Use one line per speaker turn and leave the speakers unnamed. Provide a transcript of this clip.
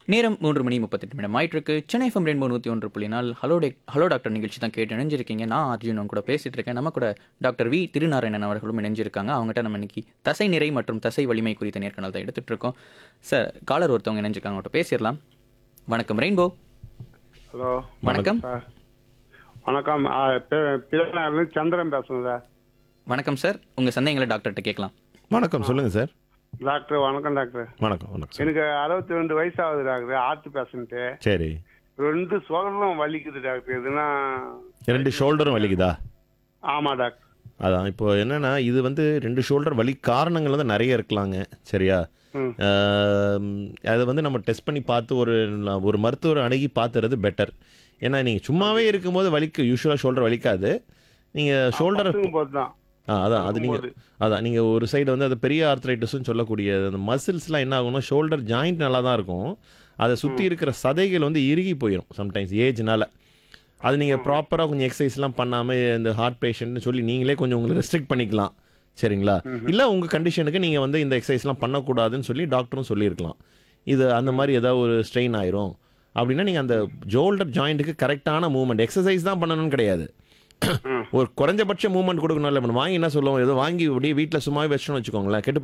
நேரம் மூன்று மணி முப்பத்தெட்டு நிமிடம் ஆயிட்டிருக்கு சென்னை எஃப்எம் ரெயின்போ நூற்றி ஒன்று புள்ளி நாள் ஹலோ டே ஹலோ டாக்டர் நிகழ்ச்சி தான் கேட்டு இணைஞ்சிருக்கீங்க நான் அர்ஜுன் அவங்க கூட பேசிட்டு இருக்கேன் நம்ம கூட டாக்டர் வி திருநாராயணன் அவர்களும் இணைஞ்சிருக்காங்க அவங்ககிட்ட நம்ம இன்னைக்கு தசை நிறை மற்றும் தசை வலிமை குறித்த நேர்காணல் தான் எடுத்துட்டு இருக்கோம் சார் காலர் ஒருத்தவங்க இணைஞ்சிருக்காங்க அவங்கள்ட்ட பேசிடலாம் வணக்கம் ரெயின்போ
ஹலோ
வணக்கம்
சார் வணக்கம் ஆ, பே- பிள்ளைநாள்லேருந்து சந்திரன் பேசுகிறேன் சார்
வணக்கம் சார் உங்கள் சந்தேகங்களை டாக்டர்கிட்ட கேட்கலாம்
வணக்கம் சொல்லுங்க சார்
டாக்டர் வணக்கம் டாக்டர்
வணக்கம் வணக்கம் சார்
எனக்கு அறுபத்தி ரெண்டு வயசு ஆகுது டாக்டர் ஹார்ட் பேஷண்ட்டு
சரி
ரெண்டு சோழலும் வலிக்குது டாக்டர் இதுனா
ரெண்டு ஷோல்டரும் வலிக்குதா
ஆமாம் டாக்டர்
அதான் இப்போ என்னன்னா இது வந்து ரெண்டு ஷோல்டர் வலி காரணங்கள் வந்து நிறைய இருக்கலாங்க சரியா
ம்.
ஆம், அதை வந்து நம்ம டெஸ்ட் பண்ணி பார்த்து ஒரு ஒரு மருத்துவர் அணுகி பார்த்துறது பெட்டர் ஏன்னா நீங்கள் சும்மாவே இருக்கும்போது வலிக்கு யூஸ்வலாக ஷோல்டர் வலிக்காது நீங்கள் ஷோல்டர்
பத்துக்கும் போது தான்
ஆ அதான் அது நீங்கள் அதான் நீங்கள் ஒரு சைடு வந்து அது பெரிய ஆர்த்ரைட்டிஸ்னு சொல்லக்கூடிய அந்த மசில்ஸ்லாம் என்ன ஆகும்னா ஷோல்டர் ஜாயிண்ட் நல்லா தான் இருக்கும் அதை சுற்றி இருக்கிற சதைகள் வந்து இறுகி போயிடும் சம்டைம்ஸ் ஏஜ்னால அது நீங்கள் ப்ராப்பராக கொஞ்சம் எக்ஸசைஸ்லாம் பண்ணாமல் இந்த ஹார்ட் பேஷண்ட்னு சொல்லி நீங்களே கொஞ்சம் உங்களை ரெஸ்ட்ரிக்ட் பண்ணிக்கலாம் சரிங்களா இல்லை உங்கள் கண்டிஷனுக்கு நீங்கள் வந்து இந்த எக்ஸசைஸ்லாம் பண்ணக்கூடாதுன்னு சொல்லி டாக்டரும் சொல்லியிருக்கலாம் இது அந்த மாதிரி ஏதாவது ஒரு ஸ்ட்ரெயின் ஆயிரும் அப்படின்னா நீங்கள் அந்த ஷோல்டர் ஜாயிண்ட்டுக்கு கரெக்டான மூவ்மெண்ட் எக்ஸசைஸ் தான் பண்ணணும்னு கிடையாது ஒரு குறைஞ்சபட்ச மூவ்மெண்ட் கொடுக்கணும்ல இப்போ வாங்கி என்ன சொல்லுவோம் ஏதோ வாங்கி அப்படியே வீட்டில் சும்மாவே வச்சோம்னு வச்சுக்கோங்களேன் கெட்டு